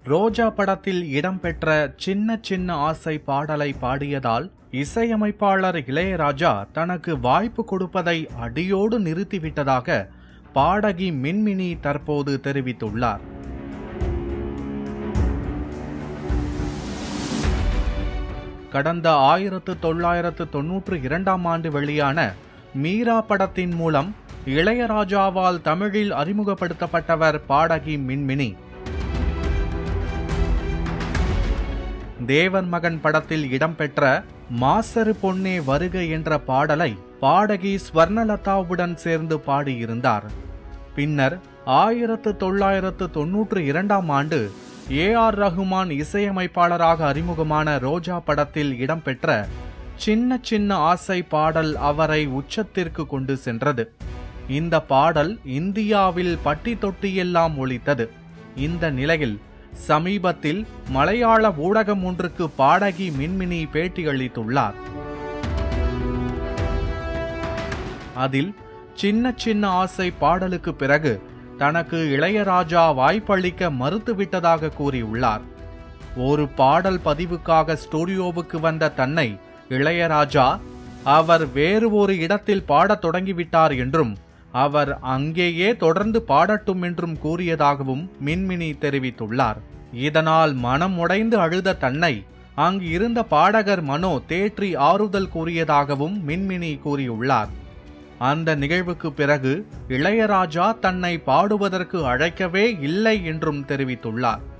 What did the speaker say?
ரோஜா படத்தில் இடம்பெற்ற சின்ன சின்ன ஆசை பாடலை பாடியதால் இசையமைப்பாளர் இளையராஜா தனக்கு வாய்ப்பு கொடுப்பதை அடியோடு நிறுத்திவிட்டதாக பாடகி மின்மினி தற்போது தெரிவித்துள்ளார் கடந்த ஆயிரத்து தொள்ளாயிரத்து தொன்னூற்று இரண்டாம் ஆண்டு வெளியான மீரா படத்தின் மூலம் இளையராஜாவால் தமிழில் அறிமுகப்படுத்தப்பட்டவர் பாடகி மின்மினி தேவன் மகன் படத்தில் இடம்பெற்ற மாசரு பொன்னே வருக என்ற பாடலை பாடகி ஸ்வர்ணலதாவுடன் சேர்ந்து பாடியிருந்தார் பின்னர் ஆயிரத்து தொள்ளாயிரத்து தொன்னூற்று இரண்டாம் ஆண்டு ஏ ஆர் ரஹ்மான் இசையமைப்பாளராக அறிமுகமான ரோஜா படத்தில் இடம்பெற்ற சின்ன சின்ன ஆசை பாடல் அவரை உச்சத்திற்கு கொண்டு சென்றது இந்த பாடல் இந்தியாவில் பட்டி தொட்டியெல்லாம் ஒலித்தது இந்த நிலையில் சமீபத்தில் மலையாள ஊடகம் ஒன்றுக்கு பாடகி மின்மினி பேட்டியளித்துள்ளார் அதில் சின்ன சின்ன ஆசை பாடலுக்கு பிறகு தனக்கு இளையராஜா வாய்ப்பளிக்க மறுத்துவிட்டதாக கூறியுள்ளார் ஒரு பாடல் பதிவுக்காக ஸ்டுடியோவுக்கு வந்த தன்னை இளையராஜா அவர் வேறு ஒரு இடத்தில் பாடத் தொடங்கிவிட்டார் என்றும் அவர் அங்கேயே தொடர்ந்து பாடட்டும் என்றும் கூறியதாகவும் மின்மினி தெரிவித்துள்ளார் இதனால் மனம் உடைந்து அழுத தன்னை அங்கு இருந்த பாடகர் மனோ தேற்றி ஆறுதல் கூறியதாகவும் மின்மினி கூறியுள்ளார் அந்த நிகழ்வுக்கு பிறகு இளையராஜா தன்னை பாடுவதற்கு அழைக்கவே இல்லை என்றும் தெரிவித்துள்ளார்